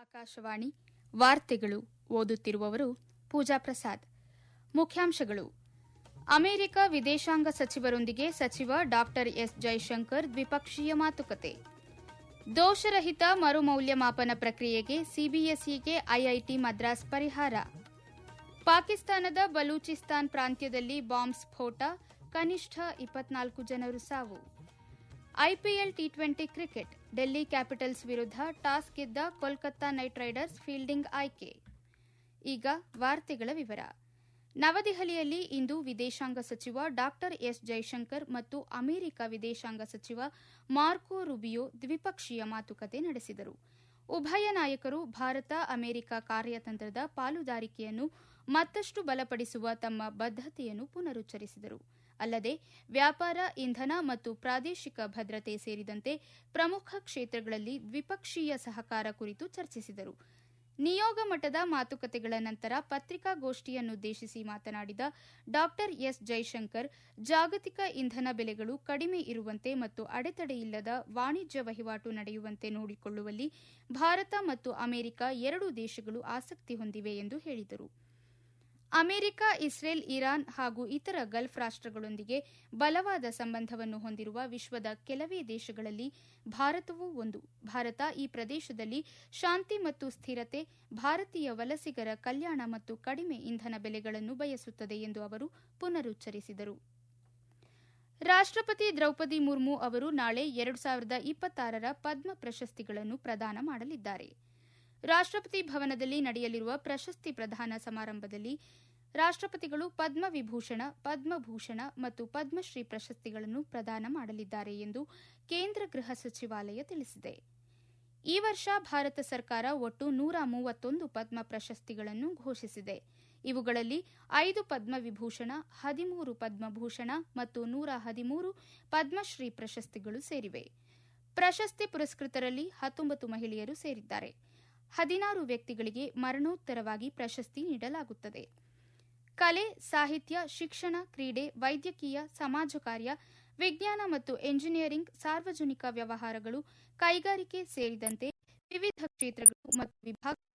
ಆಕಾಶವಾಣಿ ವಾರ್ತೆಗಳು ಓದುತ್ತಿರುವವರು ಪೂಜಾ ಪ್ರಸಾದ್ ಮುಖ್ಯಾಂಶಗಳು ಅಮೆರಿಕ ವಿದೇಶಾಂಗ ಸಚಿವರೊಂದಿಗೆ ಸಚಿವ ಡಾ ಎಸ್ ಜೈಶಂಕರ್ ದ್ವಿಪಕ್ಷೀಯ ಮಾತುಕತೆ ದೋಷರಹಿತ ಮರುಮೌಲ್ಯಮಾಪನ ಪ್ರಕ್ರಿಯೆಗೆ ಸಿಬಿಎಸ್ಇಗೆ ಐಐಟಿ ಮದ್ರಾಸ್ ಪರಿಹಾರ ಪಾಕಿಸ್ತಾನದ ಬಲೂಚಿಸ್ತಾನ್ ಪ್ರಾಂತ್ಯದಲ್ಲಿ ಬಾಂಬ್ ಸ್ಫೋಟ ಕನಿಷ್ಠ ಇಪ್ಪತ್ನಾಲ್ಕು ಜನರು ಸಾವು IPL T twenty cricket Delhi capitals ವಿರುದ್ಧ ಟಾಸ್ ಗೆದ್ದ ಕೋಲ್ಕತ್ತಾ ನೈಟ್ ರೈಡರ್ಸ್ ಫೀಲ್ಡಿಂಗ್ ಆಯ್ಕೆ ಈಗ ವಾರ್ತೆಗಳ ವಿವರ ನವದೆಹಲಿಯಲ್ಲಿ ಇಂದು ವಿದೇಶಾಂಗ ಸಚಿವ ಡಾ ಎಸ್ ಜೈಶಂಕರ್ ಮತ್ತು ಅಮೆರಿಕ ವಿದೇಶಾಂಗ ಸಚಿವ ಮಾರ್ಕೊ ರುಬಿಯೋ ದ್ವಿಪಕ್ಷೀಯ ಮಾತುಕತೆ ನಡೆಸಿದರು ಉಭಯ ನಾಯಕರು ಭಾರತ ಅಮೆರಿಕ ಕಾರ್ಯತಂತ್ರದ ಪಾಲುದಾರಿಕೆಯನ್ನು ಮತ್ತಷ್ಟು ಬಲಪಡಿಸುವ ತಮ್ಮ ಬದ್ದತೆಯನ್ನು ಪುನರುಚ್ಚರಿಸಿದರು ಅಲ್ಲದೆ ವ್ಯಾಪಾರ ಇಂಧನ ಮತ್ತು ಪ್ರಾದೇಶಿಕ ಭದ್ರತೆ ಸೇರಿದಂತೆ ಪ್ರಮುಖ ಕ್ಷೇತ್ರಗಳಲ್ಲಿ ದ್ವಿಪಕ್ಷೀಯ ಸಹಕಾರ ಕುರಿತು ಚರ್ಚಿಸಿದರು ನಿಯೋಗ ಮಟ್ಟದ ಮಾತುಕತೆಗಳ ನಂತರ ಪತ್ರಿಕಾಗೋಷ್ಠಿಯನ್ನುದ್ದೇಶಿಸಿ ಮಾತನಾಡಿದ ಡಾ ಎಸ್ ಜೈಶಂಕರ್ ಜಾಗತಿಕ ಇಂಧನ ಬೆಲೆಗಳು ಕಡಿಮೆ ಇರುವಂತೆ ಮತ್ತು ಅಡೆತಡೆಯಿಲ್ಲದ ವಾಣಿಜ್ಯ ವಹಿವಾಟು ನಡೆಯುವಂತೆ ನೋಡಿಕೊಳ್ಳುವಲ್ಲಿ ಭಾರತ ಮತ್ತು ಅಮೆರಿಕ ಎರಡೂ ದೇಶಗಳು ಆಸಕ್ತಿ ಹೊಂದಿವೆ ಎಂದು ಹೇಳಿದರು ಅಮೆರಿಕ ಇಸ್ರೇಲ್ ಇರಾನ್ ಹಾಗೂ ಇತರ ಗಲ್ಫ್ ರಾಷ್ಟಗಳೊಂದಿಗೆ ಬಲವಾದ ಸಂಬಂಧವನ್ನು ಹೊಂದಿರುವ ವಿಶ್ವದ ಕೆಲವೇ ದೇಶಗಳಲ್ಲಿ ಭಾರತವೂ ಒಂದು ಭಾರತ ಈ ಪ್ರದೇಶದಲ್ಲಿ ಶಾಂತಿ ಮತ್ತು ಸ್ಥಿರತೆ ಭಾರತೀಯ ವಲಸಿಗರ ಕಲ್ಯಾಣ ಮತ್ತು ಕಡಿಮೆ ಇಂಧನ ಬೆಲೆಗಳನ್ನು ಬಯಸುತ್ತದೆ ಎಂದು ಅವರು ಪುನರುಚ್ಚರಿಸಿದರು ರಾಷ್ಟಪತಿ ದ್ರೌಪದಿ ಮುರ್ಮು ಅವರು ನಾಳೆ ಎರಡು ಸಾವಿರದ ಇಪ್ಪತ್ತಾರರ ಪದ್ಮ ಪ್ರಶಸ್ತಿಗಳನ್ನು ಪ್ರದಾನ ಮಾಡಲಿದ್ದಾರೆ ರಾಷ್ಟಪತಿ ಭವನದಲ್ಲಿ ನಡೆಯಲಿರುವ ಪ್ರಶಸ್ತಿ ಪ್ರದಾನ ಸಮಾರಂಭದಲ್ಲಿ ರಾಷ್ಟಪತಿಗಳು ಪದ್ಮವಿಭೂಷಣ ಪದ್ಮಭೂಷಣ ಮತ್ತು ಪದ್ಮಶ್ರೀ ಪ್ರಶಸ್ತಿಗಳನ್ನು ಪ್ರದಾನ ಮಾಡಲಿದ್ದಾರೆ ಎಂದು ಕೇಂದ್ರ ಗೃಹ ಸಚಿವಾಲಯ ತಿಳಿಸಿದೆ ಈ ವರ್ಷ ಭಾರತ ಸರ್ಕಾರ ಒಟ್ಟು ನೂರ ಮೂವತ್ತೊಂದು ಪದ್ಮ ಪ್ರಶಸ್ತಿಗಳನ್ನು ಘೋಷಿಸಿದೆ ಇವುಗಳಲ್ಲಿ ಐದು ಪದ್ಮವಿಭೂಷಣ ಹದಿಮೂರು ಪದ್ಮಭೂಷಣ ಮತ್ತು ನೂರ ಹದಿಮೂರು ಪದ್ಮಶ್ರೀ ಪ್ರಶಸ್ತಿಗಳು ಸೇರಿವೆ ಪ್ರಶಸ್ತಿ ಪುರಸ್ಕೃತರಲ್ಲಿ ಹತ್ತೊಂಬತ್ತು ಮಹಿಳೆಯರು ಸೇರಿದ್ದಾರೆ ಹದಿನಾರು ವ್ಯಕ್ತಿಗಳಿಗೆ ಮರಣೋತ್ತರವಾಗಿ ಪ್ರಶಸ್ತಿ ನೀಡಲಾಗುತ್ತದೆ ಕಲೆ ಸಾಹಿತ್ಯ ಶಿಕ್ಷಣ ಕ್ರೀಡೆ ವೈದ್ಯಕೀಯ ಸಮಾಜ ಕಾರ್ಯ ವಿಜ್ಞಾನ ಮತ್ತು ಎಂಜಿನಿಯರಿಂಗ್ ಸಾರ್ವಜನಿಕ ವ್ಯವಹಾರಗಳು ಕೈಗಾರಿಕೆ ಸೇರಿದಂತೆ ವಿವಿಧ ಕ್ಷೇತ್ರಗಳು ಮತ್ತು ವಿಭಾಗಗಳಲ್ಲಿ